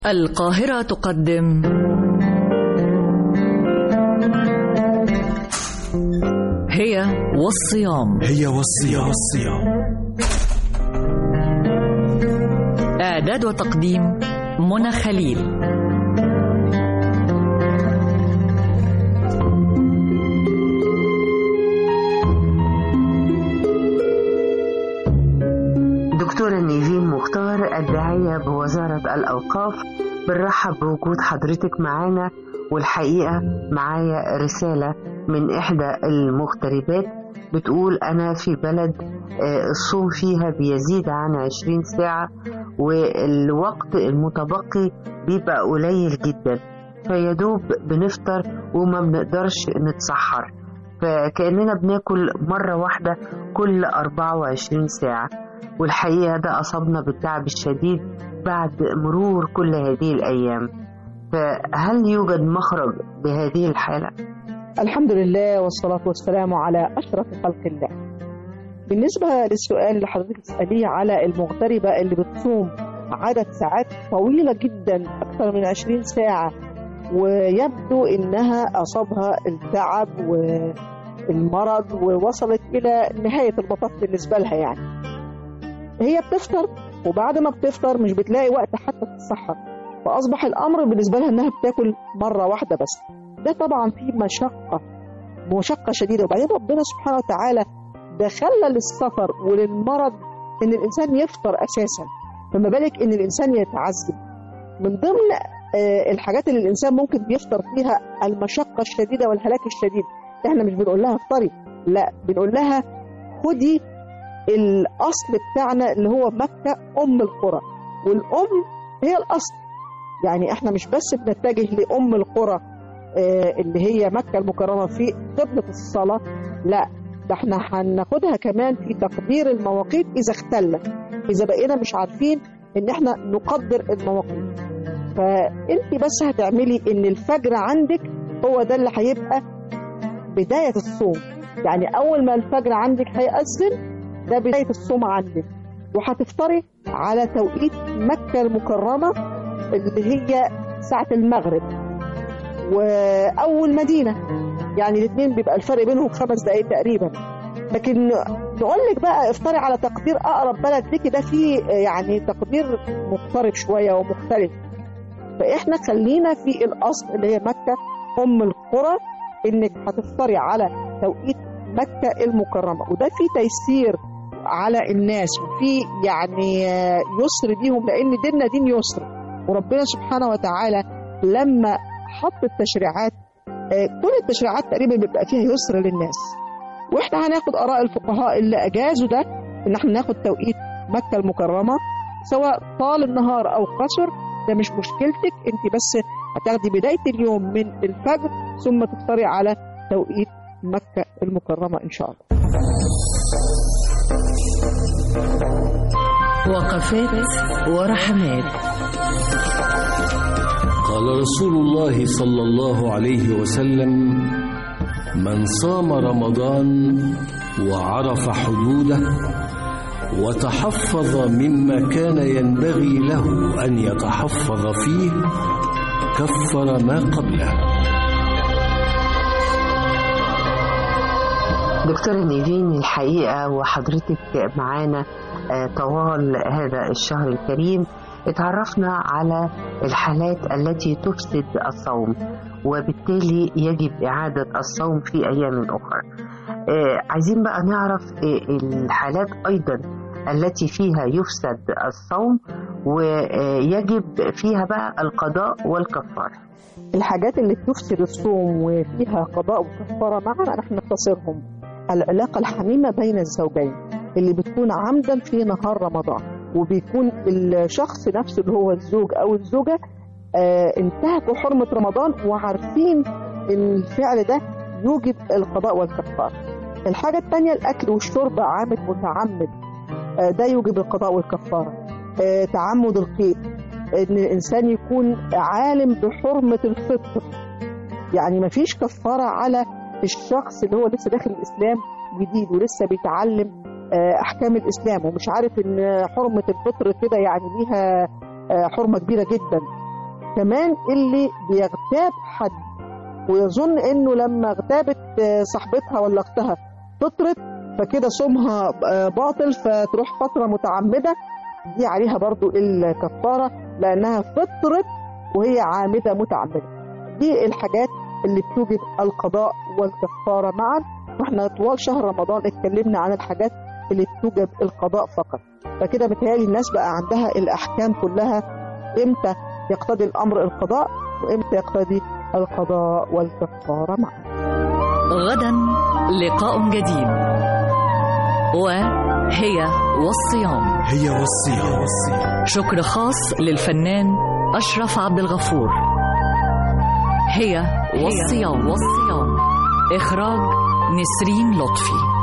القاهرة تقدم هي والصيام هي والصيام والصيام إعداد وتقديم منى خليل دكتورة نيفين مختار الداعية بوزارة الأوقاف بنرحب بوجود حضرتك معانا والحقيقة معايا رسالة من إحدى المغتربات بتقول أنا في بلد آه، الصوم فيها بيزيد عن 20 ساعة والوقت المتبقي بيبقى قليل جدا فيدوب بنفطر وما بنقدرش نتسحر فكأننا بناكل مرة واحدة كل 24 ساعة والحقيقة ده أصابنا بالتعب الشديد بعد مرور كل هذه الأيام فهل يوجد مخرج بهذه الحالة؟ الحمد لله والصلاة والسلام على أشرف خلق الله بالنسبة للسؤال اللي حضرتك تسأليه على المغتربة اللي بتصوم عدد ساعات طويلة جدا أكثر من 20 ساعة ويبدو إنها أصابها التعب والمرض ووصلت إلى نهاية المطاف بالنسبة لها يعني هي بتفطر وبعد ما بتفطر مش بتلاقي وقت حتى تتسحر فأصبح الأمر بالنسبة لها إنها بتاكل مرة واحدة بس ده طبعا فيه مشقة مشقة شديدة وبعدين ربنا سبحانه وتعالى ده خلى للسفر وللمرض إن الإنسان يفطر أساسا فما بالك إن الإنسان يتعذب من ضمن آه، الحاجات اللي الإنسان ممكن بيفطر فيها المشقة الشديدة والهلاك الشديد إحنا مش بنقول لها افطري لا بنقول لها خدي الأصل بتاعنا اللي هو مكة أم القرى والأم هي الأصل يعني احنا مش بس بنتجه لأم القرى آه، اللي هي مكة المكرمة في قبلة الصلاة لا ده احنا هناخدها كمان في تقدير المواقيت إذا اختلت إذا بقينا مش عارفين إن احنا نقدر المواقيت فأنت بس هتعملي إن الفجر عندك هو ده اللي هيبقى بداية الصوم يعني أول ما الفجر عندك هيأذن ده بداية الصوم عندك وهتفطري على توقيت مكة المكرمة اللي هي ساعة المغرب وأول مدينة يعني الاثنين بيبقى الفرق بينهم خمس دقايق تقريبا لكن نقول لك بقى افطري على تقدير أقرب بلد ليكي ده فيه يعني تقدير مقترب شوية ومختلف فإحنا خلينا في الأصل اللي هي مكة أم القرى إنك هتفطري على توقيت مكة المكرمة وده فيه تيسير على الناس وفي يعني يسر بيهم لأن ديننا دين يسر وربنا سبحانه وتعالى لما حط التشريعات آه، كل التشريعات تقريبا بيبقى فيها يسر للناس واحنا هناخد اراء الفقهاء اللي اجازوا ده ان احنا ناخد توقيت مكه المكرمه سواء طال النهار او قصر ده مش مشكلتك انت بس هتاخدي بدايه اليوم من الفجر ثم تفطري على توقيت مكه المكرمه ان شاء الله وقفات ورحمات قال رسول الله صلى الله عليه وسلم من صام رمضان وعرف حدوده وتحفظ مما كان ينبغي له ان يتحفظ فيه كفر ما قبله دكتورة نيفين الحقيقة وحضرتك معانا آه، طوال هذا الشهر الكريم اتعرفنا على الحالات التي تفسد الصوم وبالتالي يجب إعادة الصوم في أيام أخرى آه، عايزين بقى نعرف آه، الحالات أيضا التي فيها يفسد الصوم ويجب فيها بقى القضاء والكفارة الحاجات اللي بتفسد الصوم وفيها قضاء وكفاره معا نحن نختصرهم العلاقه الحميمه بين الزوجين اللي بتكون عمدا في نهار رمضان وبيكون الشخص نفسه اللي هو الزوج او الزوجه آه انتهكوا حرمه رمضان وعارفين ان الفعل ده يوجب القضاء والكفاره. الحاجه الثانيه الاكل والشرب عامد متعمد آه ده يوجب القضاء والكفاره. آه تعمد القيء ان الانسان يكون عالم بحرمه الفطر يعني ما فيش كفاره على الشخص اللي هو لسه داخل الاسلام جديد ولسه بيتعلم آه، احكام الاسلام ومش عارف ان حرمه الفطر كده يعني ليها آه، حرمه كبيره جدا كمان اللي بيغتاب حد ويظن انه لما اغتابت آه، صاحبتها ولا اختها فطرت فكده صومها آه، باطل فتروح فتره متعمده دي عليها برضو الكفاره لانها فطرت وهي عامده متعمده دي الحاجات اللي بتوجب القضاء والكفاره معا واحنا طوال شهر رمضان اتكلمنا عن الحاجات اللي بتوجب القضاء فقط فكده متهيألي الناس بقى عندها الاحكام كلها امتى يقتضي الامر القضاء وامتى يقتضي القضاء والكفاره معا غدا لقاء جديد وهي والصيام هي والصيام شكر خاص للفنان أشرف عبد الغفور هي والصيام والصيام إخراج نسرين لطفي